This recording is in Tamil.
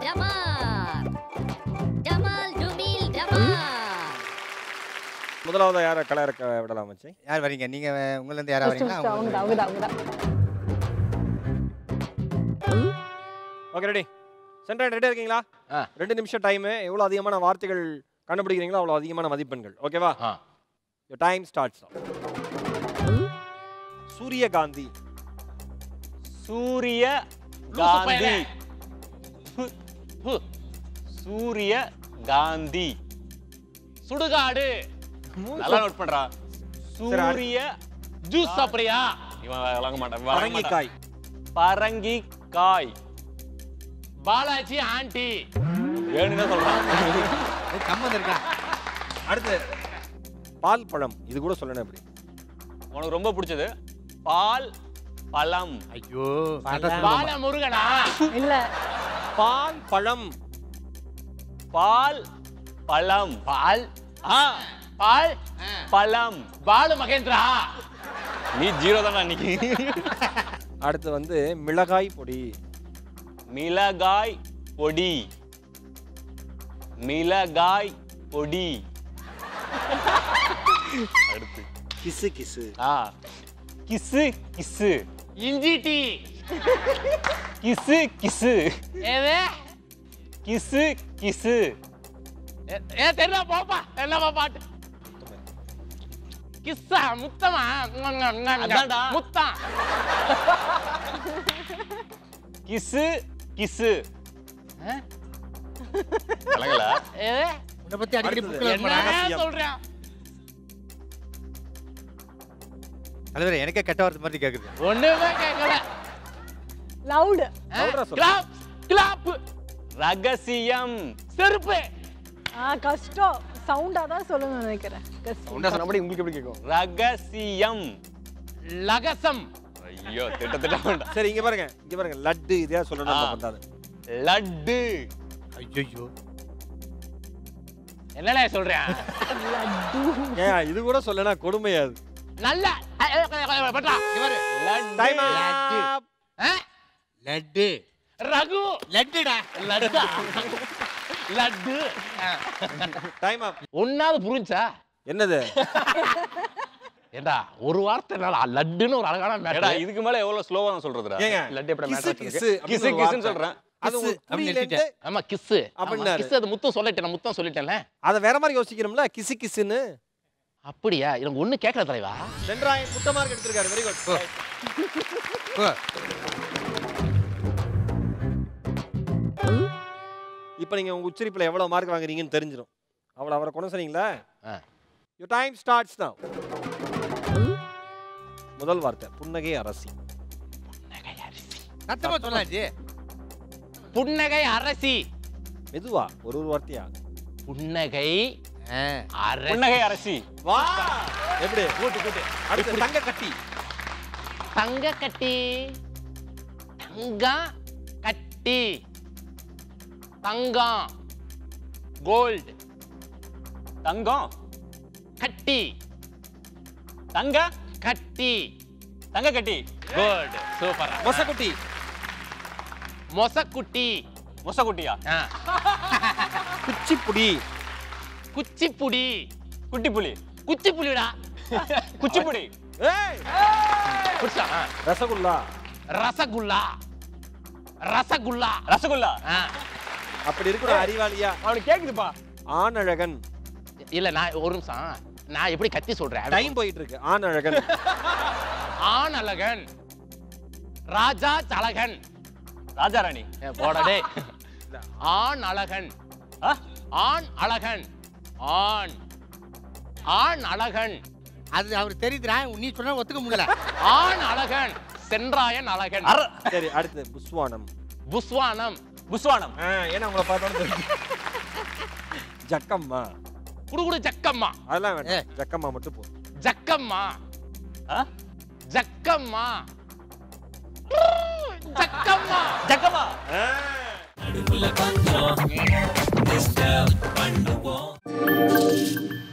டமார் டமால் டுமில் டமார் முதலாவது யாரை களை இறக்க விடலாம் மச்சி யார் வரீங்க நீங்க உங்கள இருந்து யாரா வரீங்களா அவங்க தான் அவங்க தான் அவங்க தான் ஓகே ரெடி சென்ட்ரல் ரெடியாக இருக்கீங்களா ஆ. ரெண்டு நிமிஷம் டைமு எவ்வளோ அதிகமான வார்த்தைகள் கண்டுபிடிக்கிறீங்களோ அவ்வளோ அதிகமான மதிப்பெண்கள் ஓகேவா ஆ. டைம் ஸ்டார்ட்ஸ் சூரியகாந்தி சூரிய காந்தி பு- பு. சூரிய காந்தி சுடுகாடு நல்லா நோட் பண்றா சூரிய ஜூஸ் சாப்பிடுறியா இவன் வழங்க மாட்டான் இவன் வழங்க மாட்டான். பரங்கிக்காய் பரங்கிக்காய் பாலாஜி ஆண்டி வேணும்னு சொல்றான் சம்மந்தம் இருக்கா அடுத்து பால் பழம் இது கூட சொல்லணும் எப்படி உனக்கு ரொம்ப பிடிச்சது பால் பழம் ஐயோ பால முருகனா இல்ல பால் பழம் பால் பழம் பால் ஆ பால் பழம் பாலு மகேந்திரா நீ ஜீரோ தானே அன்னைக்கு அடுத்து வந்து மிளகாய் பொடி மிளகாய் பொடி மிளகாய் பொடி அடுத்து கிசு கிசு ஆ கிசு கிசு இஞ்சி டீ கிசு கிசு ஏது கிசு கிசு ஏ- ஏ தெரியல போப்பா என்னப்பா பாட்டு கிஸ்ஸா முத்தமா அதான்டா. முத்தம் கிசு கிசு கலங்கல ஏது உன்னை பத்தி அடிக்கடி அடுத்தது. புக்கில் என்ன ரகசியம். சொல்றேன் தலைவர் எனக்கே கெட்ட வார்த்தை மாதிரி கேக்குது ஒண்ணுமே கேட்கல லவுடு சொல்றா சொல்லு. கிளாப் கிளாப் ரகசியம் செருப்பு ஆ கஷ்டம் சவுண்டா தான் சொல்லணும்னு நினைக்கிறேன் கஷ்டம் உண்டா சொன்னபடி உங்களுக்கு எப்படி கேட்கும் ரகசியம் லகசம் ஐயோ திட்ட திட்ட வேண்டாம் சரி இங்க பாருங்க இங்க பாருங்க லட்டு இதே சொல்லணும் ஆ. வந்தாது லட்டு ஐயோ என்னண்ணே சொல்றேன் ஏன் இது கூட சொல்லனா கொடுமையாது நல்ல பட்டா இவரு டைம் ஆ? லட்டு ரகு லட்டுடா லட்டா லட்டு டைம் அப் ஒன்னாவது புரிஞ்சா என்னது ஏண்டா ஒரு வார்த்தை என்னடா லட்டுன்னு ஒரு அழகான ஏடா மேடா இதுக்கு மேல எவ்வளவு ஸ்லோவா நான் சொல்றதுடா ஏங்க லட்டு எப்படி கிசு மேட்டர் கிசு கிசு அப்படின்னு ஒரு கிசுன்னு வார்த்தை. சொல்றேன் அது கிசு உங்களுக்கு அப்படின்னு புரியலன்ட்டு ஆமா கிஸ்ஸு அப்படின்னாரு. கிஸ் அது முத்தம் சொல்லிட்டேன் நான் முத்தம் சொல்லிட்டேன்ல அதை வேற மாதிரி யோசிக்கிறோம்ல கிசு கிசுன்னு அப்படியா எனக்கு ஒண்ணு கேட்கல தலைவா சென்றாயன் குட்ட மார்க் எடுத்திருக்காரு வெரி குட் இப்போ நீங்க உங்க உச்சரிப்புல எவ்வளவு மார்க் வாங்குறீங்கன்னு தெரிஞ்சிடும் அவ்வளவு அவரை கொண்டு சொன்னீங்களா ஆ. யூ டைம் ஸ்டார்ட்ஸ் now முதல் வார்த்தை புன்னகை அரசி சத்தமா சொல்லாச்சு புன்னகை அரசி மெதுவா ஒரு ஒரு வார்த்தையா புன்னகை அரசி புன்னகை அரசி வா எப்படி கூட்டு கூட்டு அடுத்து தங்க கட்டி தங்க கட்டி தங்க கட்டி தங்கம் கோல்டு தங்கம் கட்டி தங்க கட்டி தங்க கட்டி கோல்டு சூப்பர் மொசக்குட்டி மொசக்குட்டி மொசக்குட்டியா ஆ. குச்சிப்புடி குச்சிப்புடி குட்டி புலி குச்சிப்புலிடா குச்சிப்புடி ஏய் புடிச்சா ஆ. ரசகுல்லா ரசகுல்லா ரசகுல்லா ரசகுல்லா ஆ. அப்படி இருக்கணும் அறிவாளியா அவனுக்கு கேக்குதுப்பா ஆணழகன் இல்ல நான் ஒரு நிமிஷம் நான் எப்படி கத்தி சொல்றேன் டைம் போயிட்டு இருக்கு ஆணழகன் ஆண் அழகன் ராஜா தலகன் ராஜா ராணி ஏ, போடா டேய் ஆண் அழகன் ஆ? ஆண் அழகன் ஆண் ஆண் அழகன் அது அவருக்கு தெரியுதுடா நீ சொன்னா ஒத்துக்க முடியல ஆண் அழகன் சென்றாயன் அழகன் அர சரி அடுத்து புஸ்வானம் புஸ்வானம் புஸ்வானம் ஆ, ஏன்னா உங்களை பார்த்தோன்னு தெரியும். ஜக்கம்மா குடுகுடு ஜக்கம்மா அதெல்லாம் வேண்டாம் ஜக்கம்மா மட்டும் போதும் ஜக்கம்மா ஆ? ஜக்கம்மா ஜக்கம்மா ஜக்கமா ஆ.